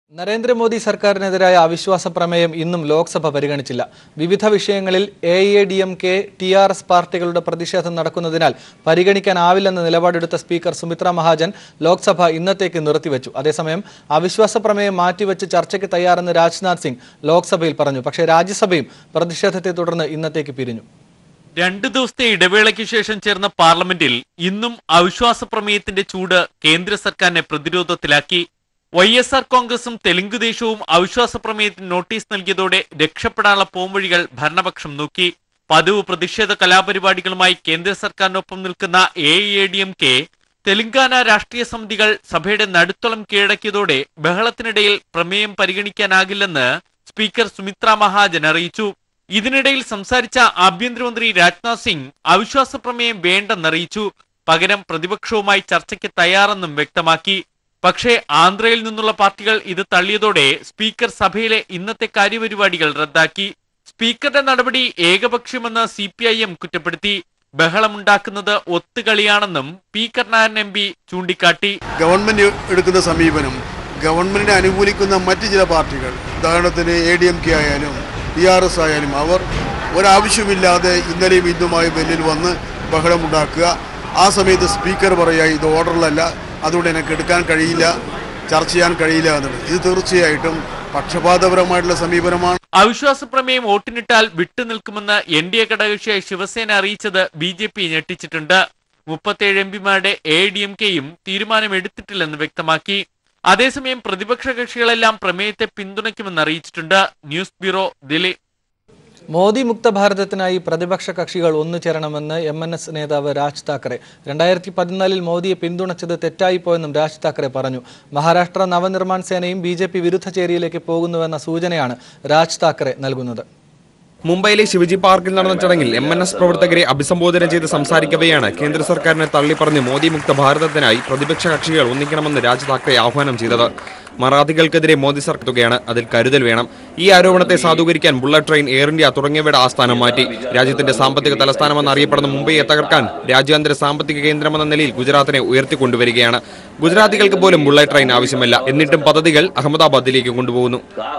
നരേന്ദ്രമോദി സർക്കാരിനെതിരായ അവിശ്വാസ പ്രമേയം ഇന്നും ലോക്സഭ പരിഗണിച്ചില്ല വിവിധ വിഷയങ്ങളിൽ A A D M K T R S പാർട്ടികളുടെ പ്രതിഷേധം നടക്കുന്നതിനാൽ പരിഗണിക്കാനാവില്ലെന്ന നിലപാടെടുത്ത സ്പീക്കർ സുമിത്ര മഹാജൻ ലോക്സഭ ഇന്നത്തേക്ക് നിർത്തിവെച്ചു അതേസമയം അവിശ്വാസ പ്രമേയം മാറ്റിവെച്ച് ചർച്ചയ്ക്ക് തയ്യാറെന്ന് രാജ്നാഥ് സിംഗ് ലോക്സഭയിൽ പറഞ്ഞു പക്ഷേ രാജ്യസഭയും പ്രതിഷേധത്തെ തുടർന്ന് ഇന്നത്തേക്ക് പിരിഞ്ഞു രണ്ടു ദിവസത്തെ ഇടവേളയ്ക്ക് ശേഷം ചേർന്ന പാർലമെന്റിൽ ഇന്നും അവിശ്വാസ പ്രമേയത്തിന്റെ ചൂട് കേന്ദ്ര സർക്കാരിനെ പ്രതിരോധത്തിലാക്കി വൈ എസ് ആർ കോൺഗ്രസും തെലുങ്കുദേശവും അവിശ്വാസ പ്രമേയത്തിന് നോട്ടീസ് നൽകിയതോടെ രക്ഷപ്പെടാനുള്ള പോംവഴികൾ ഭരണപക്ഷം നോക്കി പതിവ് പ്രതിഷേധ കലാപരിപാടികളുമായി കേന്ദ്ര സർക്കാരിനൊപ്പം നിൽക്കുന്ന A A D M K Telangana Rashtriya സമിതികൾ സഭയുടെ നടുത്തളം കീഴടക്കിയതോടെ ബഹളത്തിനിടയിൽ പ്രമേയം പരിഗണിക്കാനാകില്ലെന്ന് സ്പീക്കർ സുമിത്ര മഹാജൻ അറിയിച്ചു ഇതിനിടയിൽ സംസാരിച്ച ആഭ്യന്തരമന്ത്രി രാജ്നാഥ് സിംഗ് അവിശ്വാസ പ്രമേയം വേണ്ടെന്നറിയിച്ചു പകരം പ്രതിപക്ഷവുമായി ചർച്ചയ്ക്ക് തയ്യാറെന്നും വ്യക്തമാക്കി പക്ഷേ ആന്ധ്രയിൽ നിന്നുള്ള പാർട്ടികൾ ഇത് തള്ളിയതോടെ സ്പീക്കർ സഭയിലെ ഇന്നത്തെ കാര്യപരിപാടികൾ റദ്ദാക്കി സ്പീക്കറുടെ നടപടി ഏകപക്ഷീയമെന്ന് സി പി ഐ എം കുറ്റപ്പെടുത്തി ബഹളമുണ്ടാക്കുന്നത് ഒത്തുകളിയാണെന്നും പി കരുണാകരൻ എം പി ചൂണ്ടിക്കാട്ടി ഗവൺമെന്റ് എടുക്കുന്ന സമീപനം ഗവൺമെന്റിനെ അനുകൂലിക്കുന്ന മറ്റ് ചില പാർട്ടികൾ ഉദാഹരണത്തിന് എ ഡി എം കെ ആയാലും ടി ആർ എസ് ആയാലും അവർ ഒരാവശ്യമില്ലാതെ ഇന്നലെയും ഇന്നുമായി ബെല്ലിൽ വന്ന് ബഹളമുണ്ടാക്കുക ആ സമയത്ത് സ്പീക്കർ പറയുക ഇത് ഓർഡറിലല്ല അതുകൊണ്ട് എനിക്ക് എടുക്കാൻ കഴിയില്ല ചർച്ച ചെയ്യാൻ കഴിയില്ല എന്നുള്ളത് ഇത് തീർച്ചയായിട്ടും പക്ഷപാതപരമായിട്ടുള്ള സമീപനമാണ് അവിശ്വാസ പ്രമേയം വോട്ടിനിട്ടാൽ വിട്ടുനിൽക്കുമെന്ന് എൻ ഡി എ ഘടകകക്ഷിയായ ശിവസേന അറിയിച്ചത് ബി ജെ പി ഞെട്ടിച്ചിട്ടുണ്ട് മുപ്പത്തേഴ് എം പിമാരുടെ എ ഡി എം കെയും തീരുമാനമെടുത്തിട്ടില്ലെന്ന് വ്യക്തമാക്കി അതേസമയം പ്രതിപക്ഷ കക്ഷികളെല്ലാം പ്രമേയത്തെ പിന്തുണയ്ക്കുമെന്ന് അറിയിച്ചിട്ടുണ്ട് ന്യൂസ് ബ്യൂറോ ദില്ലി മോദി മുക്ത ഭാരതത്തിനായി പ്രതിപക്ഷ കക്ഷികൾ ഒന്നുചേരണമെന്ന് എം എൻ എസ് നേതാവ് രാജ് താക്കറെ രണ്ടായിരത്തി പതിനാലിൽ മോദിയെ പിന്തുണച്ചത് തെറ്റായിപ്പോയെന്നും രാജ് താക്കറെ പറഞ്ഞു മഹാരാഷ്ട്ര നവനിർമ്മാൺ സേനയും ബി ജെ പി വിരുദ്ധ ചേരിയിലേക്ക് പോകുന്നുവെന്ന സൂചനയാണ് രാജ് താക്കറെ നൽകുന്നത് മുംബൈയിലെ ശിവജി പാർക്കിൽ നടന്ന ചടങ്ങിൽ എം എൻ എസ് പ്രവർത്തകരെ അഭിസംബോധന ചെയ്ത് സംസാരിക്കവെയാണ് കേന്ദ്ര സർക്കാരിനെ തള്ളിപ്പറഞ്ഞ് മോദി മുക്ത ഭാരതത്തിനായി പ്രതിപക്ഷ കക്ഷികൾ ഒന്നിക്കണമെന്ന് രാജ് താക്കറെ ആഹ്വാനം ചെയ്തത് മറാഠികൾക്കെതിരെ മോദി സർക്കാർ തുകയാണ് അതിൽ കരുതൽ വേണം ഈ ആരോപണത്തെ സാധൂകരിക്കാൻ ബുള്ളറ്റ് ട്രെയിൻ എയർ ഇന്ത്യ തുടങ്ങിയവയുടെ ആസ്ഥാനം മാറ്റി രാജ്യത്തിന്റെ സാമ്പത്തിക തലസ്ഥാനമെന്ന് അറിയപ്പെടുന്ന മുംബൈയെ തകർക്കാൻ രാജ്യാന്തര സാമ്പത്തിക കേന്ദ്രമെന്ന നിലയിൽ ഗുജറാത്തിനെ ഉയർത്തിക്കൊണ്ടുവരികയാണ് ഗുജറാത്തികൾക്ക് പോലും ബുള്ളറ്റ് ട്രെയിൻ ആവശ്യമില്ല എന്നിട്ടും പദ്ധതികൾ അഹമ്മദാബാദിലേക്ക് കൊണ്ടുപോകുന്നു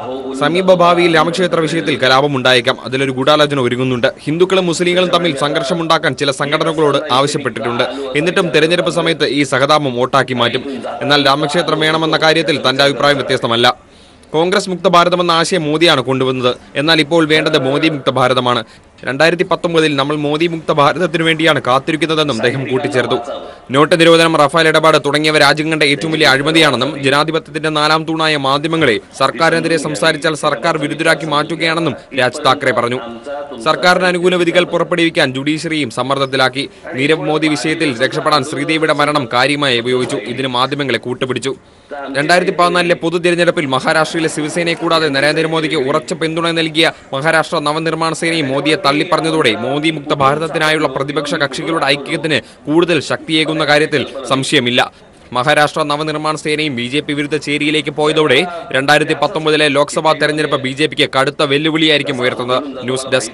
സമീപ ഭാവിയിൽ രാമക്ഷേത്ര വിഷയത്തിൽ കലാപം ഉണ്ടായേക്കാം അതിലൊരു ഗൂഢാലോചന ഒരുങ്ങുന്നുണ്ട് ഹിന്ദുക്കളും മുസ്ലിങ്ങളും തമ്മിൽ സംഘർഷമുണ്ടാക്കാൻ ചില സംഘടനകളോട് ആവശ്യപ്പെട്ടിട്ടുണ്ട് എന്നിട്ടും തെരഞ്ഞെടുപ്പ് സമയത്ത് ഈ സഹതാപം വോട്ടാക്കി മാറ്റും എന്നാൽ രാമക്ഷേത്രം വേണമെന്ന കാര്യത്തിൽ തന്റെ അഭിപ്രായം വ്യത്യസ്തമല്ല കോൺഗ്രസ് മുക്ത ഭാരതമെന്ന ആശയം മോദിയാണ് കൊണ്ടുവന്നത് എന്നാൽ ഇപ്പോൾ വേണ്ടത് മോദി മുക്ത ഭാരതമാണ് രണ്ടായിരത്തി പത്തൊമ്പതിൽ നമ്മൾ മോദി മുക്ത ഭാരതത്തിനു വേണ്ടിയാണ് കാത്തിരിക്കുന്നതെന്നും അദ്ദേഹം കൂട്ടിച്ചേർത്തു നോട്ട് നിരോധനം റഫാൽ ഇടപാട് തുടങ്ങിയവ രാജ്യങ്ങളുടെ ഏറ്റവും വലിയ അഴിമതിയാണെന്നും ജനാധിപത്യത്തിന്റെ നാലാം തൂണായ മാധ്യമങ്ങളെ സർക്കാരിനെതിരെ സംസാരിച്ചാൽ സർക്കാർ വിരുദ്ധരാക്കി മാറ്റുകയാണെന്നും രാജ് താക്കറെ പറഞ്ഞു സർക്കാരിന് അനുകൂല വിധികൾ പുറപ്പെടുവിക്കാൻ ജുഡീഷ്യറിയും സമ്മർദ്ദത്തിലാക്കി നീരവ് മോദി വിഷയത്തിൽ രക്ഷപ്പെടാൻ ശ്രീദേവിയുടെ മരണം കാര്യമായി ഉപയോഗിച്ചു ഇതിന് മാധ്യമങ്ങളെ കൂട്ടുപിടിച്ചു രണ്ടായിരത്തി പതിനാലിലെ പൊതു തിരഞ്ഞെടുപ്പിൽ മഹാരാഷ്ട്രയിലെ ശിവസേനയെ കൂടാതെ നരേന്ദ്രമോദിക്ക് ഉറച്ച പിന്തുണ നൽകിയ മഹാരാഷ്ട്ര നവനിർമ്മാണ സേനയും മോദിയെ തള്ളിപ്പറഞ്ഞതോടെ മോദി മുക്ത ഭാരതത്തിനായുള്ള പ്രതിപക്ഷ കക്ഷികളുടെ ഐക്യത്തിന് കൂടുതൽ ശക്തിയേകുന്ന കാര്യത്തിൽ സംശയമില്ല മഹാരാഷ്ട്ര നവനിർമ്മാണ സേനയും ബി ജെ പി വിരുദ്ധ ചേരിയിലേക്ക് പോയതോടെ രണ്ടായിരത്തി പത്തൊമ്പതിലെ ലോക്സഭാ തെരഞ്ഞെടുപ്പ് ബി ജെ പിക്ക് കടുത്ത വെല്ലുവിളിയായിരിക്കും ഉയർത്തുന്നത് ന്യൂസ് ഡെസ്ക്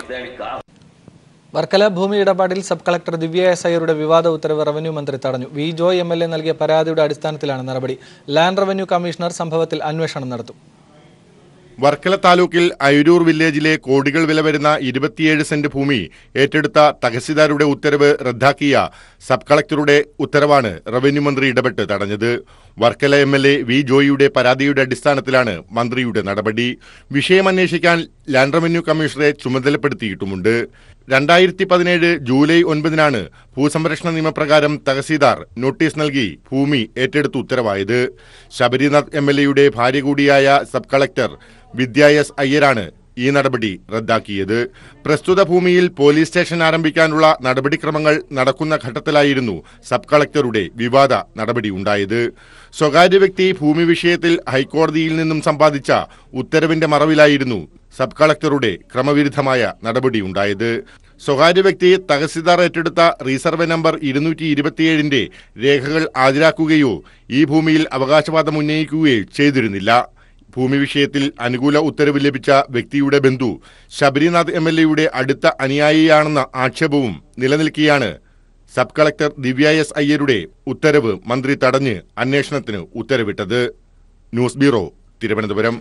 വർക്കല ഭൂമി ഇടപാടിൽ സബ് കളക്ടർ ദിവ്യ എസ് ഐയുടെ വിവാദ ഉത്തരവ് റവന്യൂ മന്ത്രി തടഞ്ഞു V Joy M L A നൽകിയ പരാതിയുടെ അടിസ്ഥാനത്തിലാണ് നടപടി ലാൻഡ് റവന്യൂ കമ്മീഷണർ സംഭവത്തിൽ അന്വേഷണം നടത്തും വർക്കല താലൂക്കിൽ അയൂരൂർ വില്ലേജിലെ കോടികൾ വില വരുന്ന ഇരുപത്തിയേഴ് സെന്റ് ഭൂമി ഏറ്റെടുത്ത തഹസിൽദാരുടെ ഉത്തരവ് റദ്ദാക്കിയ സബ് കളക്ടറുടെ ഉത്തരവാണ് റവന്യൂ മന്ത്രി ഇടപെട്ട് തടഞ്ഞത് Varkala M L A V ജോയിയുടെ പരാതിയുടെ അടിസ്ഥാനത്തിലാണ് മന്ത്രിയുടെ നടപടി വിഷയം അന്വേഷിക്കാൻ ലാൻഡ് റവന്യൂ കമ്മീഷണറെ ചുമതലപ്പെടുത്തിയിട്ടുമുണ്ട് രണ്ടായിരത്തി പതിനേഴ് ജൂലൈ ഒൻപതിനാണ് ഭൂസംരക്ഷണ നിയമപ്രകാരം തഹസീൽദാർ നോട്ടീസ് നൽകി ഭൂമി ഏറ്റെടുത്ത് ഉത്തരവായത് ശബരിനാഥ് എം എൽ എയുടെ ഭാര്യ കൂടിയായ സബ് കളക്ടർ വിദ്യ എസ് അയ്യരാണ് ഈ നടപടി റദ്ദാക്കിയത് പ്രസ്തുത ഭൂമിയിൽ പോലീസ് സ്റ്റേഷൻ ആരംഭിക്കാനുള്ള നടപടിക്രമങ്ങൾ നടക്കുന്ന ഘട്ടത്തിലായിരുന്നു സബ് കളക്ടറുടെ വിവാദ നടപടി ഉണ്ടായത് സ്വകാര്യ വ്യക്തി ഭൂമി വിഷയത്തിൽ ഹൈക്കോടതിയിൽ നിന്നും സമ്പാദിച്ച ഉത്തരവിന്റെ മറവിലായിരുന്നു സബ് കളക്ടറുടെ ക്രമവിരുദ്ധമായ നടപടി ഉണ്ടായത് സ്വകാര്യ വ്യക്തി തഹസിൽദാർ ഏറ്റെടുത്ത റീസർവേ നമ്പർ ഇരുന്നൂറ്റി ഇരുപത്തിയേഴിന്റെ രേഖകൾ ഹാജരാക്കുകയോ ഈ ഭൂമിയിൽ അവകാശവാദം ഉന്നയിക്കുകയോ ചെയ്തിരുന്നില്ല ഭൂമി വിഷയത്തിൽ അനുകൂല ഉത്തരവ് ലഭിച്ച വ്യക്തിയുടെ ബന്ധു ശബരിനാഥ് എം എൽ എയുടെ അടുത്ത അനുയായിയാണെന്ന ആക്ഷേപവും നിലനിൽക്കെയാണ് സബ് കളക്ടർ ദിവ്യ എസ് അയ്യരുടെ ഉത്തരവ് മന്ത്രി തടഞ്ഞ് അന്വേഷണത്തിന് ഉത്തരവിട്ടത് ന്യൂസ് ബ്യൂറോ തിരുവനന്തപുരം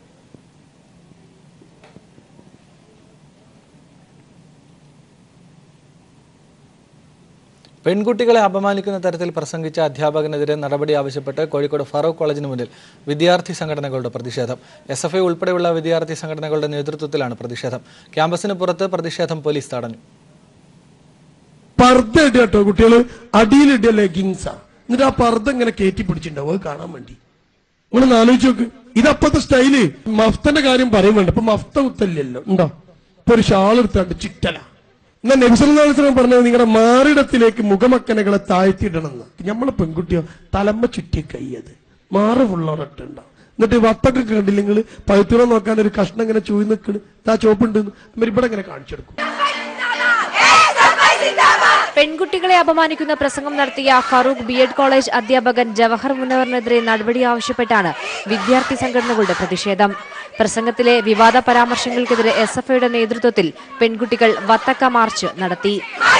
പെൺകുട്ടികളെ അപമാനിക്കുന്ന തരത്തിൽ പ്രസംഗിച്ച അധ്യാപകനെതിരെ നടപടി ആവശ്യപ്പെട്ട് കോഴിക്കോട് ഫറൂഖ് കോളേജിന് മുന്നിൽ വിദ്യാർത്ഥി സംഘടനകളുടെ പ്രതിഷേധം എസ് എഫ് ഐ ഉൾപ്പെടെയുള്ള വിദ്യാർത്ഥി സംഘടനകളുടെ നേതൃത്വത്തിലാണ് പ്രതിഷേധം ക്യാമ്പസിന് പുറത്ത് പ്രതിഷേധം പോലീസ് തടഞ്ഞു പർദ്ദ ഇടുക കേട്ടോ കുട്ടികൾ അടിയിലിടുക ലെഗിങ്സാ എന്നിട്ട് ആ പർദ്ദ ഇങ്ങനെ കയറ്റി പിടിച്ചിട്ടുണ്ടാവും അത് കാണാൻ വേണ്ടി നിങ്ങളൊന്ന് ആലോചിച്ച് നോക്ക് ഇതപ്പത്തെ സ്റ്റൈല് മഫ്തന്റെ കാര്യം പറയും വേണ്ട ഇപ്പൊ മഫ്ത കുത്തല്ലല്ലോ ഉണ്ടോ ഇപ്പൊ ഒരു ഷാൾ എടുത്താണ്ട് ചുറ്റല എന്നാ നബിസ്വലം പറഞ്ഞത് നിങ്ങളുടെ മാറിടത്തിലേക്ക് മുഖമക്കനകളെ താഴ്ത്തിയിടണം എന്ന് നമ്മളെ പെൺകുട്ടിയോ തലമ്മ ചുറ്റി കയ്യത് മാറ് ഫുള്ളോടട്ടുണ്ടാവും എന്നിട്ട് വത്തൊക്കെ കണ്ടില്ലെങ്കിൽ പഴുത്തൂറ നോക്കാൻ ഒരു കഷ്ണം ഇങ്ങനെ ചൂയി നിൽക്കണ് ആ ചോപ്പുണ്ട് ഇവിടെ ഇങ്ങനെ കാണിച്ചെടുക്കും പെൺകുട്ടികളെ അപമാനിക്കുന്ന പ്രസംഗം നടത്തിയ ഫറൂഖ് ബി എഡ് കോളേജ് അധ്യാപകൻ ജവഹർ മുനവറിനെതിരെ നടപടി ആവശ്യപ്പെട്ടാണ് വിദ്യാർത്ഥി സംഘടനകളുടെ പ്രതിഷേധം പ്രസംഗത്തിലെ വിവാദ പരാമർശങ്ങൾക്കെതിരെ എസ് എഫ് ഐയുടെ നേതൃത്വത്തിൽ പെൺകുട്ടികൾ വത്തക്ക മാർച്ച് നടത്തി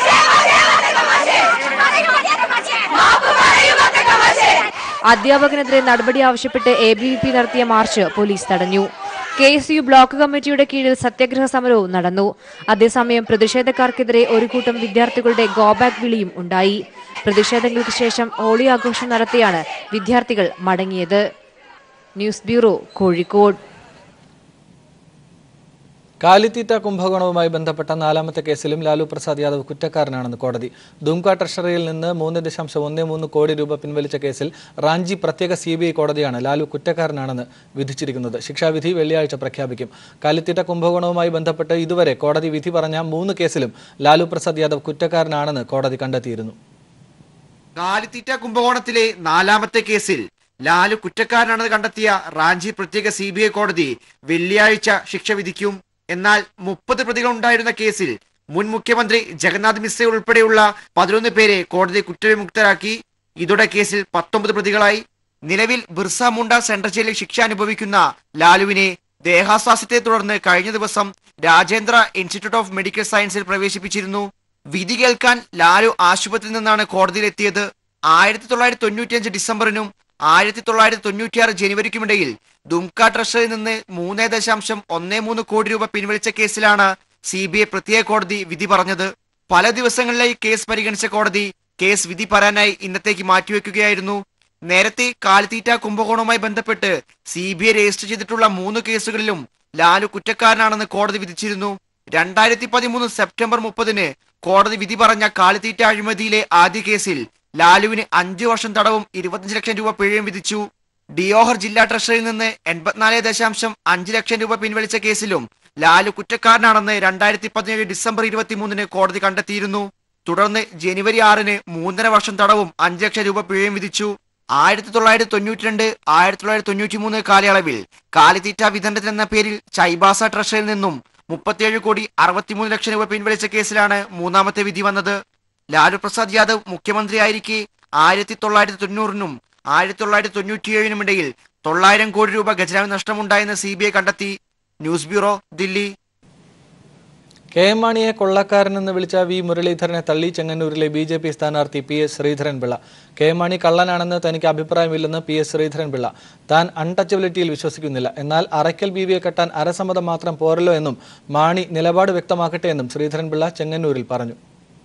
അധ്യാപകനെതിരെ നടപടി ആവശ്യപ്പെട്ട് എ ബി വി പി നടത്തിയ മാർച്ച് പോലീസ് തടഞ്ഞു കെ എസ് യു ബ്ലോക്ക് കമ്മിറ്റിയുടെ കീഴിൽ സത്യാഗ്രഹ സമരവും നടന്നു അതേസമയം പ്രതിഷേധക്കാർക്കെതിരെ ഒരു കൂട്ടം വിദ്യാർത്ഥികളുടെ ഗോബാക്ക് വിളിയും ഉണ്ടായി പ്രതിഷേധങ്ങൾക്ക് ശേഷം ഹോളി ആഘോഷം നടത്തിയാണ് വിദ്യാർത്ഥികൾ മടങ്ങിയത് ന്യൂസ് ബ്യൂറോ കോഴിക്കോട് കാലിത്തീറ്റ കുംഭകോണവുമായി ബന്ധപ്പെട്ട നാലാമത്തെ കേസിലും ലാലു പ്രസാദ് യാദവ് കുറ്റക്കാരനാണെന്ന് കോടതി ദുംക ട്രഷറിയിൽ നിന്ന് മൂന്ന് ദശാംശം ഒന്ന് മൂന്ന് കോടി രൂപ പിൻവലിച്ച കേസിൽ റാഞ്ചി പ്രത്യേക സി ബി ഐ കോടതിയാണ് ലാലു കുറ്റക്കാരനാണെന്ന് വിധിച്ചിരിക്കുന്നത് ശിക്ഷാവിധി വെള്ളിയാഴ്ച പ്രഖ്യാപിക്കും കാലിത്തീറ്റ കുംഭകോണവുമായി ബന്ധപ്പെട്ട് ഇതുവരെ കോടതി വിധി പറഞ്ഞ മൂന്ന് കേസിലും ലാലു പ്രസാദ് യാദവ് കുറ്റക്കാരനാണെന്ന് കോടതി കണ്ടെത്തിയിരുന്നു കാലിത്തീറ്റ കുംഭകോണത്തിലെ നാലാമത്തെ കേസിൽ ലാലു കുറ്റക്കാരനാണെന്ന് കണ്ടെത്തിയ റാഞ്ചി പ്രത്യേക സി ബി ഐ കോടതി വെള്ളിയാഴ്ച ശിക്ഷ വിധിക്കും എന്നാൽ മുപ്പത് പ്രതികൾ ഉണ്ടായിരുന്ന കേസിൽ മുൻ മുഖ്യമന്ത്രി ജഗന്നാഥ് മിശ്ര ഉൾപ്പെടെയുള്ള പതിനൊന്ന് പേരെ കോടതി കുറ്റവിമുക്തരാക്കി ഇതോടെ കേസിൽ പത്തൊമ്പത് പ്രതികളായി നിലവിൽ ബിർസ മുണ്ട സെൻട്രൽ ജയിലിൽ ശിക്ഷ അനുഭവിക്കുന്ന ലാലുവിനെ ദേഹാസ്വാസ്ഥ്യത്തെ തുടർന്ന് കഴിഞ്ഞ ദിവസം രാജേന്ദ്ര ഇൻസ്റ്റിറ്റ്യൂട്ട് ഓഫ് മെഡിക്കൽ സയൻസിൽ പ്രവേശിപ്പിച്ചിരുന്നു വിധി കേൾക്കാൻ ലാലു ആശുപത്രിയിൽ നിന്നാണ് കോടതിയിലെത്തിയത് ആയിരത്തി തൊള്ളായിരത്തി തൊണ്ണൂറ്റിയഞ്ച് ഡിസംബറിനും ആയിരത്തി തൊള്ളായിരത്തി തൊണ്ണൂറ്റിയാറ് ജനുവരിക്കുമിടയിൽ ദുംക ട്രഷറിയിൽ നിന്ന് മൂന്ന് ദശാംശം ഒന്നേ മൂന്ന് കോടി രൂപ പിൻവലിച്ച കേസിലാണ് സി ബി ഐ പ്രത്യേക കോടതി വിധി പറഞ്ഞത് പല ദിവസങ്ങളിലായി കേസ് പരിഗണിച്ച കോടതി കേസ് വിധി പറയാനായി ഇന്നത്തേക്ക് മാറ്റിവെക്കുകയായിരുന്നു നേരത്തെ കാലിത്തീറ്റ കുംഭകോണവുമായി ബന്ധപ്പെട്ട് സി ബി ഐ രജിസ്റ്റർ ചെയ്തിട്ടുള്ള മൂന്ന് കേസുകളിലും ലാലു കുറ്റക്കാരനാണെന്ന് കോടതി വിധിച്ചിരുന്നു രണ്ടായിരത്തി പതിമൂന്ന് സെപ്റ്റംബർ മുപ്പതിന് കോടതി വിധി പറഞ്ഞ കാലിത്തീറ്റ അഴിമതിയിലെ ആദ്യ കേസിൽ ലാലുവിന് അഞ്ചു വർഷം തടവും ഇരുപത്തിയഞ്ച് ലക്ഷം രൂപ പിഴയും വിധിച്ചു ഡിയോഹർ ജില്ലാ ട്രഷറിയിൽ നിന്ന് എൺപത്തിനാല് ദശാംശം അഞ്ച് ലക്ഷം രൂപ പിൻവലിച്ച കേസിലും ലാലു കുറ്റക്കാരനാണെന്ന് രണ്ടായിരത്തി പതിനേഴ് ഡിസംബർ ഇരുപത്തിമൂന്നിന് കോടതി കണ്ടെത്തിയിരുന്നു തുടർന്ന് ജനുവരി ആറിന് മൂന്നര വർഷം തടവും അഞ്ച് ലക്ഷം രൂപ പിഴയും വിധിച്ചു ആയിരത്തി തൊള്ളായിരത്തി തൊണ്ണൂറ്റി രണ്ട് ആയിരത്തി തൊള്ളായിരത്തി തൊണ്ണൂറ്റി മൂന്ന് കാലയളവിൽ കാലിത്തീറ്റ വിതരണത്തിന് എന്ന പേരിൽ ചൈബാസ ട്രഷറിൽ നിന്നും മുപ്പത്തിയേഴ് കോടി അറുപത്തിമൂന്ന് ലക്ഷം രൂപ പിൻവലിച്ച കേസിലാണ് മൂന്നാമത്തെ വിധി വന്നത് ലാലു പ്രസാദ് യാദവ് മുഖ്യമന്ത്രിയായിരിക്കെ ആയിരത്തി തൊള്ളായിരത്തി തൊണ്ണൂറിനും ആയിരത്തി തൊള്ളായിരത്തി തൊണ്ണൂറ്റിയേഴിനും ഇടയിൽ തൊള്ളായിരം കോടി രൂപ ഖജനാവ് നഷ്ടമുണ്ടായെന്ന് സി ബി ഐ കണ്ടെത്തി news bureau Delhi K M മാണിയെ കൊള്ളക്കാരനെന്ന് വിളിച്ച വി മുരളീധരനെ തള്ളി ചെങ്ങന്നൂരിലെ ബി ജെ പി സ്ഥാനാർത്ഥി P S Sreedharan Pillai K M Mani കള്ളനാണെന്ന് തനിക്ക് അഭിപ്രായമില്ലെന്ന് പി എസ് ശ്രീധരൻപിള്ള താൻ അൺടച്ചബിലിറ്റിയിൽ വിശ്വസിക്കുന്നില്ല എന്നാൽ അറയ്ക്കൽ ബീവിയെ കെട്ടാൻ അരസമ്മതം മാത്രം പോരല്ലോ എന്നും മാണി നിലപാട് വ്യക്തമാക്കട്ടെ എന്നും ശ്രീധരൻപിള്ള ചെങ്ങന്നൂരിൽ പറഞ്ഞു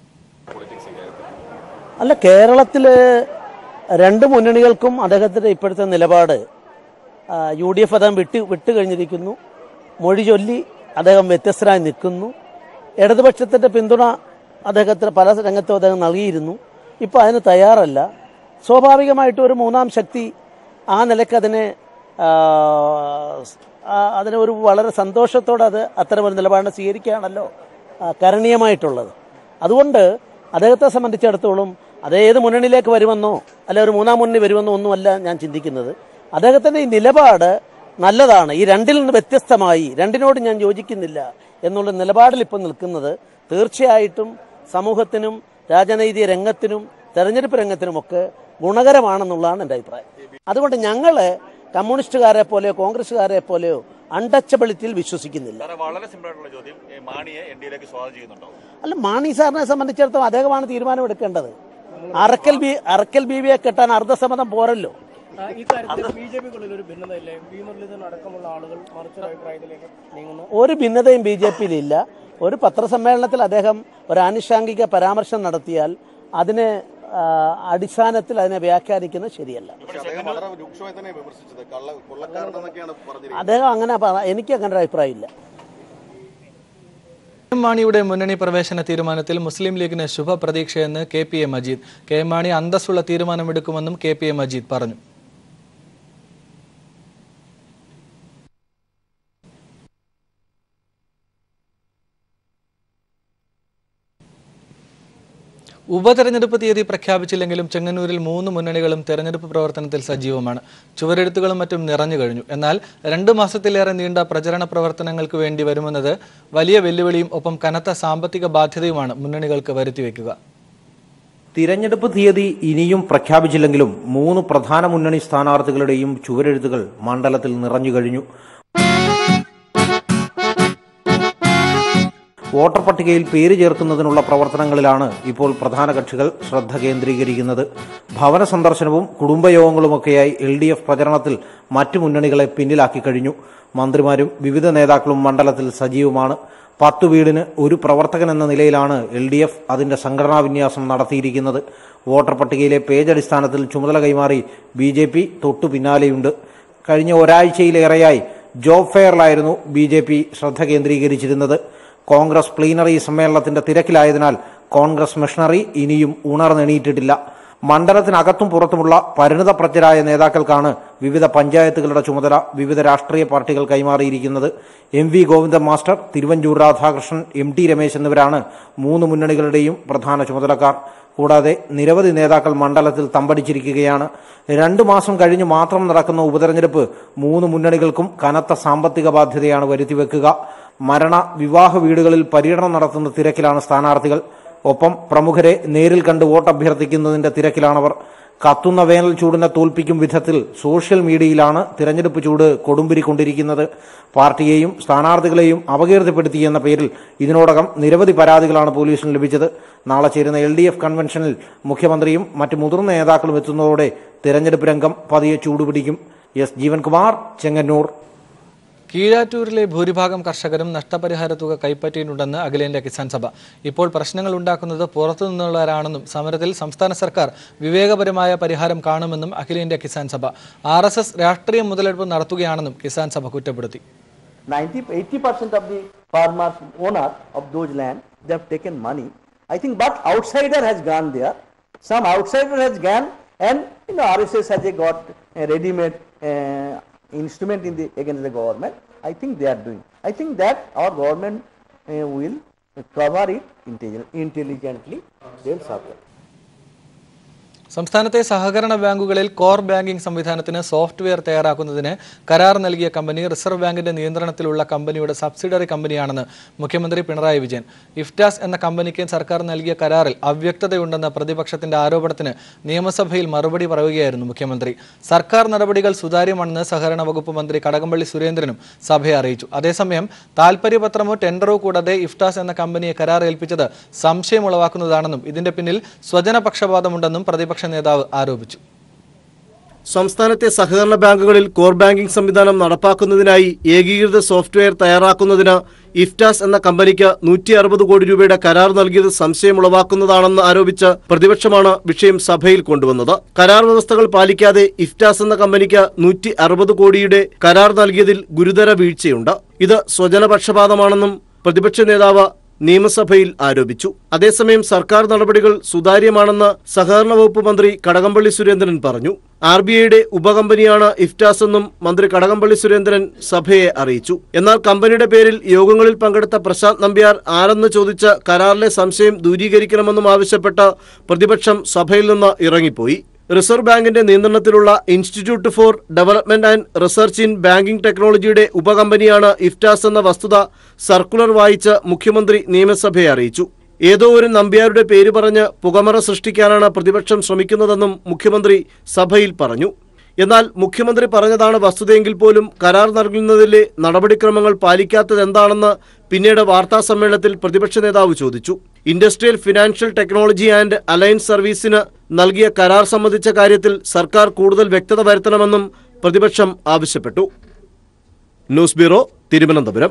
അല്ല കേരളത്തില് രണ്ട് മുന്നണികൾക്കും അദ്ദേഹത്തിന്റെ ഇപ്പോഴത്തെ നിലപാട് യു ഡി എഫ് അദ്ദേഹം വിട്ട് വിട്ടു കഴിഞ്ഞിരിക്കുന്നു മൊഴി ചൊല്ലി അദ്ദേഹം വ്യത്യസ്തരായി നിൽക്കുന്നു ഇടതുപക്ഷത്തിന്റെ പിന്തുണ അദ്ദേഹത്തിന് പല രംഗത്തും അദ്ദേഹം നൽകിയിരുന്നു ഇപ്പോൾ അതിന് തയ്യാറല്ല സ്വാഭാവികമായിട്ടും ഒരു മൂന്നാം ശക്തി ആ നിലയ്ക്ക് അതിനെ ആ, ആ, അതിനെ ഒരു വളരെ സന്തോഷത്തോടെ അത് അത്തരമൊരു നിലപാടിനെ സ്വീകരിക്കുകയാണല്ലോ ആ, കരണീയമായിട്ടുള്ളത് അതുകൊണ്ട് അദ്ദേഹത്തെ സംബന്ധിച്ചിടത്തോളം അത് ഏത് മുന്നണിയിലേക്ക് വരുമെന്നോ അല്ലെ ഒരു മൂന്നാം മുന്നണി വരുമെന്നോ ഒന്നുമല്ല ഞാൻ ചിന്തിക്കുന്നത് അദ്ദേഹത്തിന്റെ ഈ നിലപാട് നല്ലതാണ് ഈ രണ്ടിൽ നിന്ന് വ്യത്യസ്തമായി രണ്ടിനോട് ഞാൻ യോജിക്കുന്നില്ല എന്നുള്ള നിലപാടിൽ ഇപ്പം നിൽക്കുന്നത് തീർച്ചയായിട്ടും സമൂഹത്തിനും രാജനൈതിക രംഗത്തിനും തെരഞ്ഞെടുപ്പ് രംഗത്തിനുമൊക്കെ ഗുണകരമാണെന്നുള്ളതാണ് എൻ്റെ അഭിപ്രായം അതുകൊണ്ട് ഞങ്ങൾ കമ്മ്യൂണിസ്റ്റുകാരെ പോലെയോ കോൺഗ്രസ്സുകാരെ പോലെയോ അൺടച്ചബിലിറ്റിയിൽ വിശ്വസിക്കുന്നില്ല വളരെ സിമ്പിൾ ആയിട്ടുള്ള ചോദ്യം ഈ മാണിയെ എൻ ഡിയിലേക്ക് സ്വാഗതം ചെയ്യുന്നുണ്ടോ അല്ല മാണി സാറിനെ സംബന്ധിച്ചിടത്തോളം അദ്ദേഹമാണ് തീരുമാനം എടുക്കേണ്ടത് അറക്കൽ ബി അറക്കൽ ബീവിയെ കെട്ടാൻ അർദ്ധസമ്മതം പോരല്ലോ ഇക്കാര്യത്തിൽ ബി ജെ പിക്കുള്ളിൽ ഒരു ഭിന്നതയില്ലേ വി മുരളീധരൻ അടക്കമുള്ള ആളുകൾ മറിച്ചൊരു അഭിപ്രായത്തിലേക്ക് നീങ്ങുന്നു ഒരു ഭിന്നതയും ബി ജെ പിയിലില്ല ഒരു പത്രസമ്മേളനത്തിൽ അദ്ദേഹം ഒരു ആനുഷാംഗിക പരാമർശം നടത്തിയാൽ അതിന് ആ, അടിസ്ഥാനത്തിൽ അതിനെ വ്യാഖ്യാനിക്കുന്നത് ശരിയല്ല പക്ഷേ അദ്ദേഹം വളരെ രൂക്ഷമായി തന്നെ വിമർശിച്ചത് കള്ള കൊള്ളക്കാരനെന്നൊക്കെയാണ് പറഞ്ഞിരിക്കുന്നത് അദ്ദേഹം അങ്ങനെ പറ- എനിക്ക് അങ്ങനെ ഒരു അഭിപ്രായമില്ല എം മാണിയുടെ മുന്നണി പ്രവേശന തീരുമാനത്തിൽ മുസ്ലിം ലീഗിന് ശുഭപ്രതീക്ഷയെന്ന് K P A Majeed K M Mani അന്തസ്സുള്ള തീരുമാനമെടുക്കുമെന്നും കെ പി എ മജീദ് പറഞ്ഞു ഉപതെരഞ്ഞെടുപ്പ് തീയതി പ്രഖ്യാപിച്ചില്ലെങ്കിലും ചെങ്ങന്നൂരിൽ മൂന്ന് മുന്നണികളും തെരഞ്ഞെടുപ്പ് പ്രവർത്തനത്തിൽ സജീവമാണ് ചുവരെഴുത്തുകളും മറ്റും നിറഞ്ഞു കഴിഞ്ഞു എന്നാൽ രണ്ടു മാസത്തിലേറെ നീണ്ട പ്രചരണ പ്രവർത്തനങ്ങൾക്ക് വേണ്ടി വരുമെന്നത് വലിയ വെല്ലുവിളിയും ഒപ്പം കനത്ത സാമ്പത്തിക ബാധ്യതയുമാണ് മുന്നണികൾക്ക് വരുത്തിവെക്കുക തിരഞ്ഞെടുപ്പ് തീയതി ഇനിയും പ്രഖ്യാപിച്ചില്ലെങ്കിലും മൂന്ന് പ്രധാന മുന്നണി സ്ഥാനാർത്ഥികളുടെയും ചുവരെഴുത്തുകൾ മണ്ഡലത്തിൽ നിറഞ്ഞു കഴിഞ്ഞു വോട്ടർ പട്ടികയിൽ പേര് ചേർക്കുന്നതിനുള്ള പ്രവർത്തനങ്ങളിലാണ് ഇപ്പോൾ പ്രധാന കക്ഷികൾ ശ്രദ്ധ കേന്ദ്രീകരിക്കുന്നത് ഭവന സന്ദർശനവും കുടുംബയോഗങ്ങളുമൊക്കെയായി എൽ ഡി എഫ് പ്രചരണത്തിൽ മറ്റു മുന്നണികളെ പിന്നിലാക്കി കഴിഞ്ഞു മന്ത്രിമാരും വിവിധ നേതാക്കളും മണ്ഡലത്തിൽ സജീവമാണ് പത്തു വീടിന് ഒരു പ്രവർത്തകൻ എന്ന നിലയിലാണ് എൽ ഡി എഫ് അതിന്റെ സംഘടനാ വിന്യാസം നടത്തിയിരിക്കുന്നത് വോട്ടർ പട്ടികയിലെ പേജ് അടിസ്ഥാനത്തിൽ ചുമതല കൈമാറി ബി ജെ പി തൊട്ടു പിന്നാലെയുണ്ട് കഴിഞ്ഞ ഒരാഴ്ചയിലേറെയായി ജോബ് ഫെയറിലായിരുന്നു ബി ജെ പി ശ്രദ്ധ കേന്ദ്രീകരിച്ചിരുന്നത് കോൺഗ്രസ് പ്ലീനറി സമ്മേളനത്തിന്റെ തിരക്കിലായതിനാൽ കോൺഗ്രസ് മിഷണറി ഇനിയും ഉണർന്നെണീറ്റിട്ടില്ല മണ്ഡലത്തിനകത്തും പുറത്തുമുള്ള പരിണിതപ്രജ്ഞരായ നേതാക്കൾക്കാണ് വിവിധ പഞ്ചായത്തുകളുടെ ചുമതല വിവിധ രാഷ്ട്രീയ പാർട്ടികൾ കൈമാറിയിരിക്കുന്നത് M V Govindan master Thiruvanchoor Radhakrishnan M T Ramesh എന്നിവരാണ് മൂന്ന് മുന്നണികളുടെയും പ്രധാന ചുമതലക്കാർ കൂടാതെ നിരവധി നേതാക്കൾ മണ്ഡലത്തിൽ തമ്പടിച്ചിരിക്കുകയാണ് രണ്ടു മാസം കഴിഞ്ഞ് മാത്രം നടക്കുന്ന ഉപതെരഞ്ഞെടുപ്പ് മൂന്ന് മുന്നണികൾക്കും കനത്ത സാമ്പത്തിക ബാധ്യതയാണ് വരുത്തിവെക്കുക മരണ വിവാഹ വീടുകളിൽ പര്യടനം നടത്തുന്ന തിരക്കിലാണ് സ്ഥാനാർത്ഥികൾ ഒപ്പം പ്രമുഖരെ നേരിൽ കണ്ട് വോട്ട് അഭ്യർത്ഥിക്കുന്നതിന്റെ തിരക്കിലാണവർ കത്തുന്ന വേനൽ ചൂടിനെ തോൽപ്പിക്കും വിധത്തിൽ സോഷ്യൽ മീഡിയയിലാണ് തിരഞ്ഞെടുപ്പ് ചൂട് കൊടുമ്പിരിക്കൊണ്ടിരിക്കുന്നത് പാർട്ടിയെയും സ്ഥാനാർത്ഥികളെയും അപകീർത്തിപ്പെടുത്തി എന്ന പേരിൽ ഇതിനോടകം നിരവധി പരാതികളാണ് പോലീസിന് ലഭിച്ചത് നാളെ ചേരുന്ന എൽ ഡി എഫ് കൺവെൻഷനിൽ മുഖ്യമന്ത്രിയും മറ്റ് മുതിർന്ന നേതാക്കളും എത്തുന്നതോടെ തിരഞ്ഞെടുപ്പ് രംഗം പതിയെ ചൂടുപിടിക്കും എസ് ജീവൻകുമാർ ചെങ്ങന്നൂർ കീഴാറ്റൂരിലെ ഭൂരിഭാഗം കർഷകരും നഷ്ടപരിഹാര തുക കൈപ്പറ്റിയിട്ടുണ്ടെന്ന് അഖിലേന്ത്യാ കിസാൻ സഭ ഇപ്പോൾ പ്രശ്നങ്ങൾ ഉണ്ടാക്കുന്നത് പുറത്തു നിന്നുള്ളവരാണെന്നും സമരത്തിൽ സംസ്ഥാന സർക്കാർ വിവേകപരമായ പരിഹാരം കാണുമെന്നും അഖിലേന്ത്യാ കിസാൻ സഭ ആർ എസ് എസ് രാഷ്ട്രീയ മുതലെടുപ്പ് നടത്തുകയാണെന്നും കിസാൻ സഭ കുറ്റപ്പെടുത്തി 90 80% of the farmers owner of those land they have taken money i think but outsider has gone there some outsider has gone and you know rss has a got a ready made uh, instrument in the against the government i think they are doing i think that our government uh, will cover it intelli- intelligently they will suffer സംസ്ഥാനത്തെ സഹകരണ ബാങ്കുകളിൽ core banking സംവിധാനത്തിന് software തയ്യാറാക്കുന്നതിന് കരാർ നൽകിയ company reserve ബാങ്കിന്റെ നിയന്ത്രണത്തിലുള്ള കമ്പനിയുടെ സബ്സിഡറി കമ്പനിയാണെന്ന് മുഖ്യമന്ത്രി പിണറായി വിജയൻ ഇഫ്റ്റാസ് എന്ന കമ്പനിക്ക് സർക്കാർ നൽകിയ കരാറിൽ അവ്യക്തതയുണ്ടെന്ന പ്രതിപക്ഷത്തിന്റെ ആരോപണത്തിന് നിയമസഭയിൽ മറുപടി പറയുകയായിരുന്നു മുഖ്യമന്ത്രി സർക്കാർ നടപടികൾ സുതാര്യമാണെന്ന് സഹകരണ വകുപ്പ് മന്ത്രി കടകംപള്ളി സുരേന്ദ്രനും സഭയെ അറിയിച്ചു അതേസമയം താൽപര്യപത്രമോ ടെൻഡറോ കൂടാതെ ഇഫ്റ്റാസ് എന്ന കമ്പനിയെ കരാർ ഏൽപ്പിച്ചത് സംശയമുളവാക്കുന്നതാണെന്നും ഇതിന്റെ പിന്നിൽ സ്വജനപക്ഷപാതമുണ്ടെന്നും പ്രതിപക്ഷ നേതാവ് ആരോപിച്ചു സംസ്ഥാനത്തെ സഹകരണ ബാങ്കുകളിൽ കോർ ബാങ്കിംഗ് സംവിധാനം നടപ്പാക്കുന്നതിനായി ഏകീകൃത സോഫ്റ്റ്വെയർ തയ്യാറാക്കുന്നതിന് ഇഫ്റ്റാസ് എന്ന കമ്പനിക്ക് നൂറ്റി അറുപത് കോടി രൂപയുടെ കരാർ നൽകിയത് സംശയമുളവാക്കുന്നതാണെന്ന് ആരോപിച്ച് പ്രതിപക്ഷമാണ് വിഷയം സഭയിൽ കൊണ്ടുവന്നത് കരാർ വ്യവസ്ഥകൾ പാലിക്കാതെ ഇഫ്റ്റാസ് എന്ന കമ്പനിക്ക് നൂറ്റി അറുപത് കോടിയുടെ കരാർ നൽകിയതിൽ ഗുരുതര വീഴ്ചയുണ്ട് ഇത് സ്വജനപക്ഷപാതമാണെന്നും പ്രതിപക്ഷ നേതാവ് നിയമസഭയിൽ ആരോപിച്ചു അതേസമയം സർക്കാർ നടപടികൾ സുതാര്യമാണെന്ന് സഹകരണ വകുപ്പ് മന്ത്രി കടകംപള്ളി സുരേന്ദ്രൻ പറഞ്ഞു ആർ ബി ഐയുടെ ഉപകമ്പനിയാണ് ഇഫ്റ്റാസ് എന്നും മന്ത്രി കടകംപള്ളി സുരേന്ദ്രൻ സഭയെ അറിയിച്ചു എന്നാൽ കമ്പനിയുടെ പേരിൽ യോഗങ്ങളിൽ പങ്കെടുത്ത പ്രശാന്ത് നമ്പ്യാർ ആരെന്ന് ചോദിച്ച് കരാറിലെ സംശയം ദൂരീകരിക്കണമെന്നും ആവശ്യപ്പെട്ട് പ്രതിപക്ഷം സഭയിൽ നിന്ന് ഇറങ്ങിപ്പോയി റിസർവ് ബാങ്കിന്റെ നിയന്ത്രണത്തിലുള്ള institute for development and research in banking ടെക്നോളജിയുടെ ഉപകമ്പനിയാണ് ഇഫ്റ്റാസ് എന്ന വസ്തുത സർക്കുലർ വായിച്ച് മുഖ്യമന്ത്രി നിയമസഭയെ അറിയിച്ചു ഏതോ ഒരു നമ്പ്യാരുടെ പേര് പറഞ്ഞ് പുകമറ സൃഷ്ടിക്കാനാണ് പ്രതിപക്ഷം ശ്രമിക്കുന്നതെന്നും മുഖ്യമന്ത്രി സഭയിൽ പറഞ്ഞു എന്നാൽ മുഖ്യമന്ത്രി പറഞ്ഞതാണ് വസ്തുതയെങ്കിൽ പോലും കരാർ നൽകുന്നതിലെ നടപടിക്രമങ്ങൾ പാലിക്കാത്തത് എന്താണെന്ന് പിന്നീട് വാർത്താ സമ്മേളനത്തിൽ പ്രതിപക്ഷ നേതാവ് ചോദിച്ചു industrial financial technology and alliance സർവീസിന് നൽകിയ കരാർ സംബന്ധിച്ച കാര്യത്തിൽ സർക്കാർ കൂടുതൽ വ്യക്തത വരുത്തണമെന്നും പ്രതിപക്ഷം ആവശ്യപ്പെട്ടു ന്യൂസ് ബ്യൂറോ തിരുവനന്തപുരം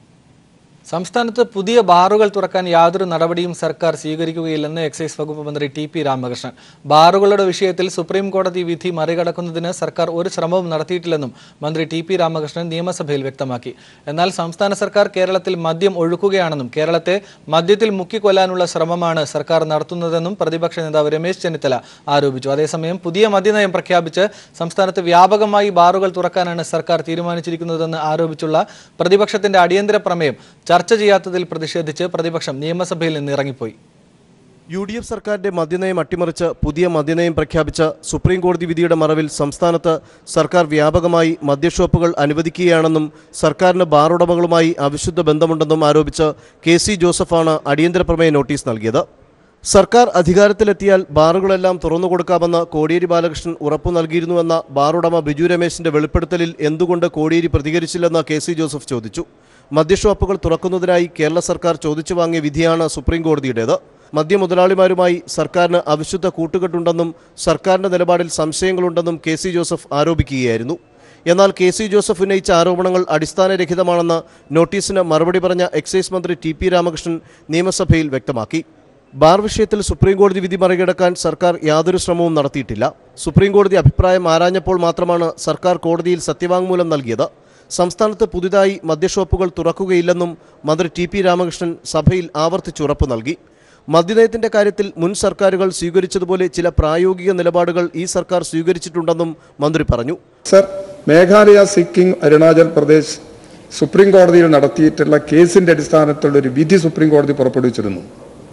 സംസ്ഥാനത്ത് പുതിയ ബാറുകൾ തുറക്കാൻ യാതൊരു നടപടിയും സർക്കാർ സ്വീകരിക്കുകയില്ലെന്ന് എക്സൈസ് വകുപ്പ് മന്ത്രി ടി പി രാമകൃഷ്ണൻ ബാറുകളുടെ വിഷയത്തിൽ സുപ്രീം കോടതി വിധി മറികടക്കുന്നതിന് സർക്കാർ ഒരു ശ്രമവും നടത്തിയിട്ടില്ലെന്നും മന്ത്രി ടി പി രാമകൃഷ്ണൻ നിയമസഭയിൽ വ്യക്തമാക്കി എന്നാൽ സംസ്ഥാന സർക്കാർ കേരളത്തിൽ മദ്യം ഒഴുക്കുകയാണെന്നും കേരളത്തെ മദ്യത്തിൽ മുക്കിക്കൊല്ലാനുള്ള ശ്രമമാണ് സർക്കാർ നടത്തുന്നതെന്നും പ്രതിപക്ഷ നേതാവ് രമേശ് ചെന്നിത്തല ആരോപിച്ചു അതേസമയം പുതിയ മദ്യനയം പ്രഖ്യാപിച്ച് സംസ്ഥാനത്ത് വ്യാപകമായി ബാറുകൾ തുറക്കാനാണ് സർക്കാർ തീരുമാനിച്ചിരിക്കുന്നതെന്ന് ആരോപിച്ചുള്ള പ്രതിപക്ഷത്തിന്റെ അടിയന്തര പ്രമേയം ചർച്ച ചെയ്യാത്തതിൽ പ്രതിഷേധിച്ച് പ്രതിപക്ഷം നിയമസഭയിൽ നിന്ന് ഇറങ്ങിപ്പോയി യു ഡി എഫ് സർക്കാരിന്റെ മദ്യനയം അട്ടിമറിച്ച് പുതിയ മദ്യനയം പ്രഖ്യാപിച്ച സുപ്രീം കോടതി വിധിയുടെ മറവിൽ സംസ്ഥാനത്ത് സർക്കാർ വ്യാപകമായി മദ്യഷോപ്പുകൾ അനുവദിക്കുകയാണെന്നും സർക്കാരിന് ബാർ ഉടമകളുമായി അവിശുദ്ധ ബന്ധമുണ്ടെന്നും ആരോപിച്ച് കെ സി ജോസഫാണ് അടിയന്തര പ്രമേയ നോട്ടീസ് നൽകിയത് സർക്കാർ അധികാരത്തിലെത്തിയാൽ ബാറുകളെല്ലാം തുറന്നു കൊടുക്കാമെന്ന് കോടിയേരി ബാലകൃഷ്ണൻ ഉറപ്പു നൽകിയിരുന്നുവെന്ന ബാറുടമ ബിജു രമേശിന്റെ വെളിപ്പെടുത്തലിൽ എന്തുകൊണ്ട് കോടിയേരി പ്രതികരിച്ചില്ലെന്ന് കെ സി ജോസഫ് ചോദിച്ചു മദ്യഷോപ്പുകൾ തുറക്കുന്നതിനായി കേരള സർക്കാർ ചോദിച്ചു വാങ്ങിയ വിധിയാണ് സുപ്രീം കോടതിയുടേത് മദ്യമുതലാളിമാരുമായി സർക്കാരിന് അവിശുദ്ധ കൂട്ടുകെട്ടുണ്ടെന്നും സർക്കാരിന്റെ നിലപാടിൽ സംശയങ്ങളുണ്ടെന്നും കെ സി ജോസഫ് ആരോപിക്കുകയായിരുന്നു എന്നാൽ കെ സി ജോസഫ് ഉന്നയിച്ച ആരോപണങ്ങൾ അടിസ്ഥാനരഹിതമാണെന്ന് നോട്ടീസിന് മറുപടി പറഞ്ഞ എക്സൈസ് മന്ത്രി ടി പി രാമകൃഷ്ണൻ നിയമസഭയിൽ വ്യക്തമാക്കി ബാർ വിഷയത്തിൽ സുപ്രീം കോടതി വിധി മറികടക്കാൻ സർക്കാർ യാതൊരു ശ്രമവും നടത്തിയിട്ടില്ല സുപ്രീം കോടതി അഭിപ്രായം ആരാഞ്ഞപ്പോൾ മാത്രമാണ് സർക്കാർ കോടതിയിൽ സത്യവാങ്മൂലം നൽകിയത് സംസ്ഥാനത്ത് പുതുതായി മദ്യഷോപ്പുകൾ തുറക്കുകയില്ലെന്നും മന്ത്രി ടി പി രാമകൃഷ്ണൻ സഭയിൽ ആവർത്തിച്ചുറപ്പു നൽകി മദ്യനയത്തിന്റെ കാര്യത്തിൽ മുൻ സർക്കാരുകൾ സ്വീകരിച്ചതുപോലെ ചില പ്രായോഗിക നിലപാടുകൾ ഈ സർക്കാർ സ്വീകരിച്ചിട്ടുണ്ടെന്നും മന്ത്രി പറഞ്ഞു സർ മേഘാലയ സിക്കിം അരുണാചൽ പ്രദേശ് സുപ്രീം കോടതിയിൽ നടത്തിയിട്ടുള്ള കേസിന്റെ അടിസ്ഥാനത്തിലുള്ള ഒരു വിധി സുപ്രീം കോടതി പുറപ്പെടുവിച്ചിരുന്നു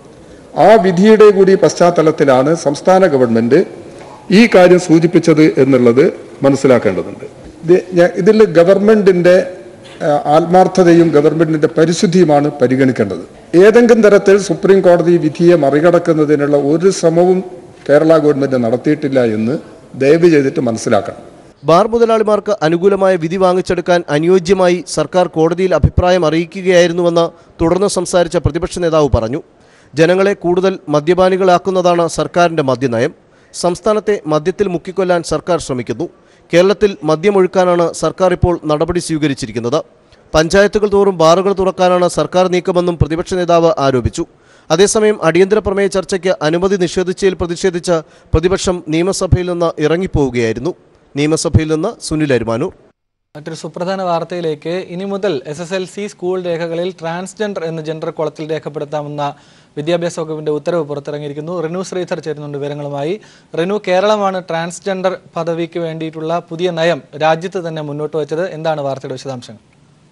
ആ വിധിയുടെ കൂടി പശ്ചാത്തലത്തിലാണ് സംസ്ഥാന ഗവൺമെന്റ് ഈ കാര്യം സൂചിപ്പിച്ചത് എന്നുള്ളത് മനസ്സിലാക്കേണ്ടതുണ്ട് ഇത് ഞ- ഇതിൽ ഗവൺമെന്റിന്റെ ആ, ആത്മാർത്ഥതയും ഗവൺമെന്റിന്റെ പരിശുദ്ധിയുമാണ് പരിഗണിക്കേണ്ടത് ഏതെങ്കിലും തരത്തിൽ സുപ്രീം കോടതി വിധിയെ മറികടക്കുന്നതിനുള്ള ഒരു ശ്രമവും കേരള ഗവൺമെന്റ് നടത്തിയിട്ടില്ല എന്ന് ദയവ് ചെയ്തിട്ട് മനസ്സിലാക്കണം ബാർ മുതലാളിമാർക്ക് അനുകൂലമായ വിധി വാങ്ങിച്ചെടുക്കാൻ അനുയോജ്യമായി സർക്കാർ കോടതിയിൽ അഭിപ്രായം അറിയിക്കുകയായിരുന്നുവെന്ന് തുടർന്ന് സംസാരിച്ച പ്രതിപക്ഷ നേതാവ് പറഞ്ഞു ജനങ്ങളെ കൂടുതൽ മദ്യപാനികളാക്കുന്നതാണ് സർക്കാരിന്റെ മദ്യനയം സംസ്ഥാനത്തെ മദ്യത്തിൽ മുക്കിക്കൊല്ലാൻ സർക്കാർ ശ്രമിക്കുന്നു കേരളത്തിൽ മദ്യമൊഴുക്കാനാണ് സർക്കാർ ഇപ്പോൾ നടപടി സ്വീകരിച്ചിരിക്കുന്നത് പഞ്ചായത്തുകൾ തോറും ബാറുകൾ തുറക്കാനാണ് സർക്കാർ നീക്കമെന്നും പ്രതിപക്ഷ നേതാവ് ആരോപിച്ചു അതേസമയം അടിയന്തര പ്രമേയ ചർച്ചയ്ക്ക് അനുമതി നിഷേധിച്ചതിൽ പ്രതിഷേധിച്ച് പ്രതിപക്ഷം നിയമസഭയിൽ നിന്ന് ഇറങ്ങിപ്പോവുകയായിരുന്നു നിയമസഭയിൽ നിന്ന് സുനിൽ അരുമാനൂർ മറ്റൊരു സുപ്രധാന വാർത്തയിലേക്ക് ഇനി മുതൽ S S L C school രേഖകളിൽ ട്രാൻസ്ജെൻഡർ എന്ന് ജെൻഡർ കുളത്തിൽ രേഖപ്പെടുത്താമെന്ന വിദ്യാഭ്യാസ വകുപ്പിന്റെ ഉത്തരവ് പുറത്തിറങ്ങിയിരിക്കുന്നു റിനു ശ്രീധർ ചേരുന്നുണ്ട് വിവരങ്ങളുമായി റിനു കേരളമാണ് ട്രാൻസ്ജെൻഡർ പദവിക്ക് വേണ്ടിയിട്ടുള്ള പുതിയ നയം രാജ്യത്ത് തന്നെ മുന്നോട്ട് വെച്ചത് എന്താണ് വാർത്തയുടെ വിശദാംശങ്ങൾ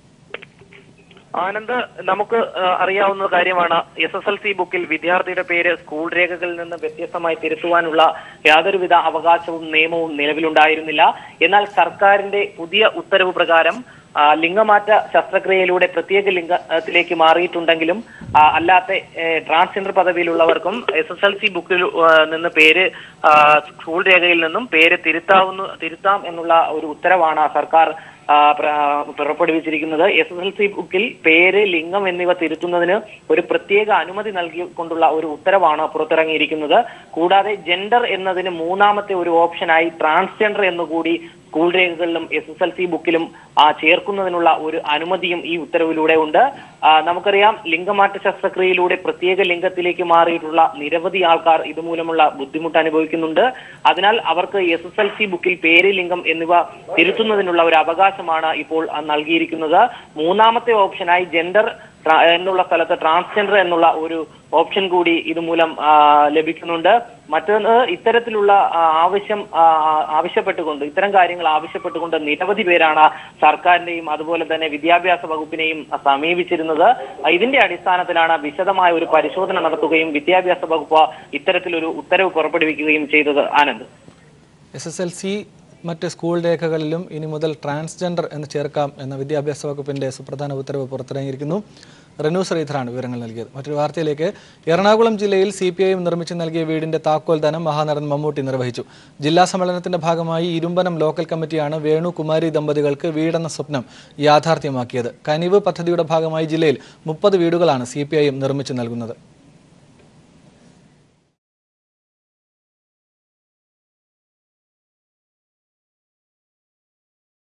ആനന്ദ് നമുക്ക് ആ, അറിയാവുന്ന കാര്യമാണ് എസ് എസ് എൽ സി ബുക്കിൽ വിദ്യാർത്ഥിയുടെ പേര് സ്കൂൾ രേഖകളിൽ നിന്ന് വ്യത്യസ്തമായി തിരുത്തുവാനുള്ള യാതൊരുവിധ അവകാശവും നിയമവും നിലവിലുണ്ടായിരുന്നില്ല എന്നാൽ സർക്കാരിന്റെ പുതിയ ഉത്തരവ് പ്രകാരം ആ, ലിംഗമാറ്റ ശസ്ത്രക്രിയയിലൂടെ പ്രത്യേക ലിംഗത്തിലേക്ക് മാറിയിട്ടുണ്ടെങ്കിലും ആ, അല്ലാത്ത ഏ, ട്രാൻസ്ജെൻഡർ പദവിയിലുള്ളവർക്കും എസ് എസ് എൽ സി ബുക്കിൽ ആ, നിന്ന് പേര് ആ, സ്കൂൾ രേഖയിൽ നിന്നും പേര് തിരുത്താവുന്ന തിരുത്താം എന്നുള്ള ഒരു ഉത്തരവാണ് സർക്കാർ ആ, പ്ര- ആ, പുറപ്പെടുവിച്ചിരിക്കുന്നത് എസ് എസ് എൽ സി ബുക്കിൽ പേര് ലിംഗം എന്നിവ തിരുത്തുന്നതിന് ഒരു പ്രത്യേക അനുമതി നൽകിക്കൊണ്ടുള്ള ഒരു ഉത്തരവാണ് പുറത്തിറങ്ങിയിരിക്കുന്നത് കൂടാതെ ജെൻഡർ എന്നതിന് മൂന്നാമത്തെ ഒരു ഓപ്ഷനായി ട്രാൻസ്ജെൻഡർ എന്നുകൂടി സ്കൂൾ രേഖകളിലും എസ് എസ് എൽ സി ബുക്കിലും ആ, ചേർക്കുന്നതിനുള്ള ഒരു അനുമതിയും ഈ ഉത്തരവിലൂടെ ഉണ്ട് ആ, നമുക്കറിയാം ലിംഗമാറ്റ ശസ്ത്രക്രിയയിലൂടെ പ്രത്യേക ലിംഗത്തിലേക്ക് മാറിയിട്ടുള്ള നിരവധി ആൾക്കാർ ഇതുമൂലമുള്ള ബുദ്ധിമുട്ട് അനുഭവിക്കുന്നുണ്ട് അതിനാൽ അവർക്ക് എസ് എസ് എൽ സി ബുക്കിൽ പേര് ലിംഗം എന്നിവ തിരുത്തുന്നതിനുള്ള ഒരു അവകാശമാണ് ഇപ്പോൾ ആ, നൽകിയിരിക്കുന്നത് മൂന്നാമത്തെ ഓപ്ഷനായി ജെൻഡർ എന്നുള്ള സ്ഥലത്ത് ട്രാൻസ്ജെൻഡർ എന്നുള്ള ഒരു ഓപ്ഷൻ കൂടി ഇതുമൂലം ആ, ലഭിക്കുന്നുണ്ട് മറ്റൊന്ന് ഇത്തരത്തിലുള്ള ആ, ആവശ്യം ആ, ആവശ്യപ്പെട്ടുകൊണ്ട് ഇത്തരം കാര്യങ്ങൾ ആവശ്യപ്പെട്ടുകൊണ്ട് നിരവധി പേരാണ് സർക്കാരിന്റെയും അതുപോലെ തന്നെ വിദ്യാഭ്യാസ വകുപ്പിനെയും സമീപിച്ചിരുന്നത് ഇതിന്റെ അടിസ്ഥാനത്തിലാണ് വിശദമായ ഒരു പരിശോധന നടത്തുകയും വിദ്യാഭ്യാസ വകുപ്പ് ഇത്തരത്തിലൊരു ഉത്തരവ് പുറപ്പെടുവിക്കുകയും ചെയ്തത് Anand S S L C മറ്റ് സ്കൂൾ രേഖകളിലും ഇനി മുതൽ ട്രാൻസ്ജെൻഡർ എന്ന് ചേർക്കാം എന്ന വിദ്യാഭ്യാസ വകുപ്പിന്റെ സുപ്രധാന ഉത്തരവ് പുറത്തിറങ്ങിയിരിക്കുന്നു റെനു ശ്രീധറാണ് വിവരങ്ങൾ നൽകിയത് മറ്റൊരു വാർത്തയിലേക്ക് എറണാകുളം ജില്ലയിൽ സി പി ഐ എം നിർമ്മിച്ച് നൽകിയ വീടിന്റെ താക്കോൽ ദാനം മഹാനടൻ മമ്മൂട്ടി നിർവഹിച്ചു ജില്ലാ സമ്മേളനത്തിന്റെ ഭാഗമായി ഇരുമ്പനം ലോക്കൽ കമ്മിറ്റിയാണ് വേണു കുമാരി ദമ്പതികൾക്ക് വീടെന്ന സ്വപ്നം യാഥാർത്ഥ്യമാക്കിയത് കനിവ് പദ്ധതിയുടെ ഭാഗമായി ജില്ലയിൽ മുപ്പത് വീടുകളാണ് സി നിർമ്മിച്ചു നൽകുന്നത്